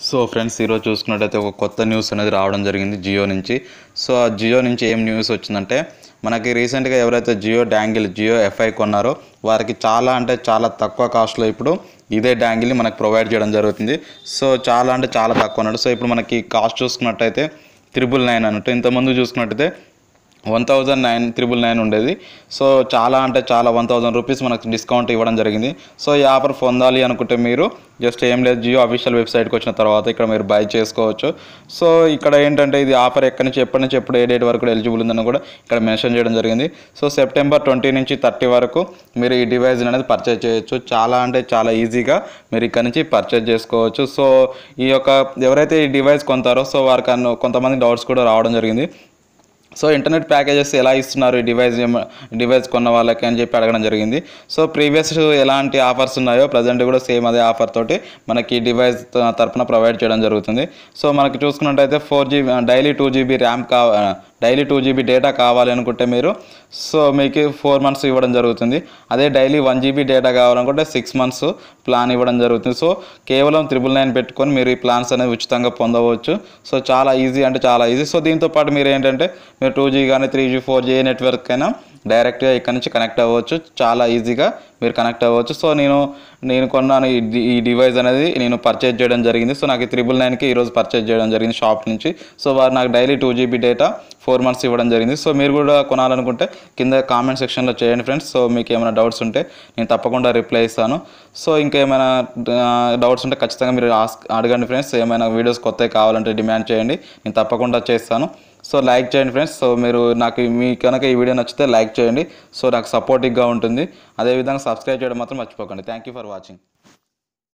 so friends ఈరోజు చూసుకున్నట్టయితే ఒక కొత్త న్యూస్ అనేది రావడం జరిగింది జియో నుంచి సో ఆ జియో నుంచి ఏం న్యూస్ వచ్చిందంటే మనకి రీసెంట్గా ఎవరైతే జియో డ్యాంగిల్ జియో ఎఫ్ఐ కొన్నారో వారికి చాలా అంటే చాలా తక్కువ కాస్ట్లో ఇప్పుడు ఇదే డ్యాంగిల్ని మనకు ప్రొవైడ్ చేయడం జరుగుతుంది సో చాలా అంటే చాలా తక్కువ అన్నట్టు సో ఇప్పుడు మనకి కాస్ట్ చూసుకున్నట్టయితే త్రిబుల్ నైన్ అన్నట్టు ఇంతకుముందు చూసుకున్నట్టయితే one thousand nine triple nine ఉండేది సో చాలా అంటే చాలా వన్ థౌజండ్ రూపీస్ మనకు డిస్కౌంట్ ఇవ్వడం జరిగింది సో ఈ ఆఫర్ పొందాలి అనుకుంటే మీరు జస్ట్ ఏం లేదు జియో అఫీషియల్ వెబ్సైట్కి వచ్చిన తర్వాత ఇక్కడ మీరు బై చేసుకోవచ్చు సో ఇక్కడ ఏంటంటే ఇది ఆఫర్ ఎక్కడి నుంచి ఎప్పటి నుంచి ఎప్పుడు ఏ డేట్ వరకు ఎలిజిబుల్ ఉందని కూడా ఇక్కడ మెన్షన్ చేయడం జరిగింది సో సెప్టెంబర్ ట్వంటీ నుంచి థర్టీ వరకు మీరు ఈ డివైస్ అనేది పర్చేజ్ చేయొచ్చు చాలా అంటే చాలా ఈజీగా మీరు ఇక్కడ నుంచి పర్చేజ్ చేసుకోవచ్చు సో ఈ యొక్క ఎవరైతే ఈ డివైస్ కొంటారో సో వారికి అన్న- కొంతమంది డౌట్స్ కూడా రావడం జరిగింది సో ఇంటర్నెట్ ప్యాకేజెస్ ఎలా ఇస్తున్నారు ఈ డివైస్ ఏమ- డివైస్ కొన్న వాళ్ళకి అని చెప్పి అడగడం జరిగింది సో ప్రీవియస్ ఎలాంటి ఆఫర్స్ ఉన్నాయో ప్రజెంట్ కూడా సేమ్ అదే ఆఫర్ తోటి మనకి ఈ డివైస్ త- తరపున ప్రొవైడ్ చేయడం జరుగుతుంది సో మనకి చూసుకున్నట్టయితే four GB daily two GB RAM కా డైలీ టూ జీబీ డేటా కావాలి అనుకుంటే మీరు సో మీకు ఫోర్ మంత్స్ ఇవ్వడం జరుగుతుంది అదే డైలీ వన్ జీబీ డేటా కావాలనుకుంటే సిక్స్ మంత్స్ ప్లాన్ ఇవ్వడం జరుగుతుంది సో కేవలం త్రిబుల్ నైన్ పెట్టుకొని మీరు ఈ ప్లాన్స్ అనేది ఉచితంగా పొందవచ్చు సో చాలా ఈజీ అంటే చాలా ఈజీ సో దీంతో పాటు మీరు ఏంటంటే మీరు టూ జీ కానీ three G four G any network అయినా డైరెక్ట్గా ఇక్కడ నుంచి కనెక్ట్ అవ్వచ్చు చాలా ఈజీగా మీరు కనెక్ట్ అవ్వచ్చు సో నేను నేను కొన్నాను ఈ డి- ఈ డివైస్ అనేది నేను పర్చేజ్ చేయడం జరిగింది సో నాకు త్రిబుల్ నైన్కి ఈరోజు పర్చేజ్ చేయడం జరిగింది షాప్ నుంచి సో వారు నాకు daily two GB data four months ఇవ్వడం జరిగింది సో మీరు కూడా కొనాలనుకుంటే కింద కామెంట్ సెక్షన్లో చేయండి ఫ్రెండ్స్ సో మీకు ఏమైనా డౌట్స్ ఉంటే నేను తప్పకుండా రిప్లై ఇస్తాను సో ఇంకేమైనా డౌట్స్ ఉంటే ఖచ్చితంగా మీరు ఆస్క్ అడగండి ఫ్రెండ్స్ ఏమైనా వీడియోస్ కొత్తవి కావాలంటే డిమాండ్ చేయండి నేను తప్పకుండా చేస్తాను సో లైక్ చేయండి ఫ్రెండ్స్ సో మీరు నాకు మీ కనుక ఈ వీడియో నచ్చితే లైక్ చేయండి సో నాకు సపోర్టివ్గా ఉంటుంది అదేవిధంగా సబ్స్క్రైబ్ చేయడం మాత్రం మర్చిపోకండి థ్యాంక్ యూ ఫర్ వాచింగ్